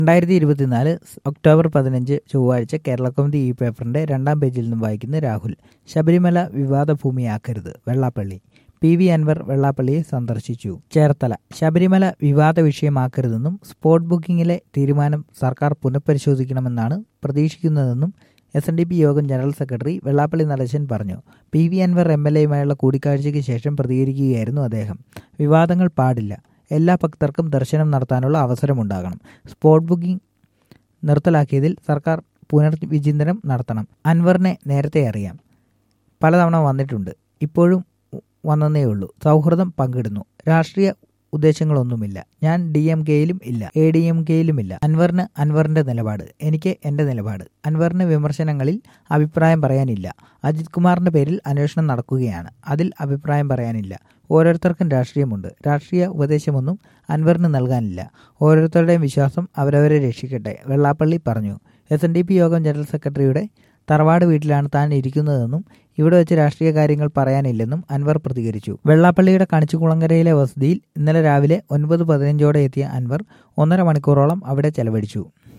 രണ്ടായിരത്തി ഇരുപത്തിനാല് ഒക്ടോബർ പതിനഞ്ച് ചൊവ്വാഴ്ച കേരള കൗമുദി ഈ പേപ്പറിന്റെ രണ്ടാം പേജിൽ നിന്നും വായിക്കുന്ന രാഹുൽ ശബരിമല വിവാദ ഭൂമിയാക്കരുത് വെള്ളാപ്പള്ളി പി വി അൻവർ വെള്ളാപ്പള്ളിയെ സന്ദർശിച്ചു ചേർത്തല ശബരിമല വിവാദ വിഷയമാക്കരുതെന്നും സ്പോട്ട് ബുക്കിംഗിലെ തീരുമാനം സർക്കാർ പുനഃപരിശോധിക്കണമെന്നാണ് പ്രതീക്ഷിക്കുന്നതെന്നും S N D P Yogam general secretary Vellappally Natesan പറഞ്ഞു P V Anwar M L എയുമായുള്ള കൂടിക്കാഴ്ചയ്ക്ക് ശേഷം പ്രതികരിക്കുകയായിരുന്നു അദ്ദേഹം വിവാദങ്ങൾ പാടില്ല എല്ലാ ഭക്തർക്കും ദർശനം നടത്താനുള്ള അവസരമുണ്ടാകണം സ്പോട്ട് ബുക്കിംഗ് നിർത്തലാക്കിയതിൽ സർക്കാർ പുനർവിചിന്തനം നടത്തണം അൻവറിനെ നേരത്തെ അറിയാം പലതവണ വന്നിട്ടുണ്ട് ഇപ്പോഴും വന്നതേ ഉള്ളൂ സൗഹൃദം പങ്കിടുന്നു രാഷ്ട്രീയ ഉദ്ദേശങ്ങളൊന്നുമില്ല ഞാൻ ഡി എം കെയിലും ഇല്ല എ ഡി എം കെയിലും ഇല്ല അൻവറിന് അൻവറിന്റെ നിലപാട് എനിക്ക് എന്റെ നിലപാട് അൻവറിന് വിമർശനങ്ങളിൽ അഭിപ്രായം പറയാനില്ല അജിത് കുമാറിന്റെ പേരിൽ അന്വേഷണം നടക്കുകയാണ് അതിൽ അഭിപ്രായം പറയാനില്ല ഓരോരുത്തർക്കും രാഷ്ട്രീയമുണ്ട് രാഷ്ട്രീയ ഉപദേശമൊന്നും അൻവറിന് നൽകാനില്ല ഓരോരുത്തരുടെയും വിശ്വാസം അവരവരെ രക്ഷിക്കട്ടെ വെള്ളാപ്പള്ളി പറഞ്ഞു S N D P Yogam general സെക്രട്ടറിയുടെ തറവാട് വീട്ടിലാണ് താൻ ഇരിക്കുന്നതെന്നും ഇവിടെ വെച്ച് രാഷ്ട്രീയ കാര്യങ്ങൾ പറയാനില്ലെന്നും അൻവർ പ്രതികരിച്ചു വെള്ളാപ്പള്ളിയുടെ കണിച്ചുകുളങ്ങരയിലെ വസതിയിൽ ഇന്നലെ രാവിലെ ഒൻപത് പതിനഞ്ചോടെ എത്തിയ അൻവർ ഒന്നര മണിക്കൂറോളം അവിടെ ചെലവഴിച്ചു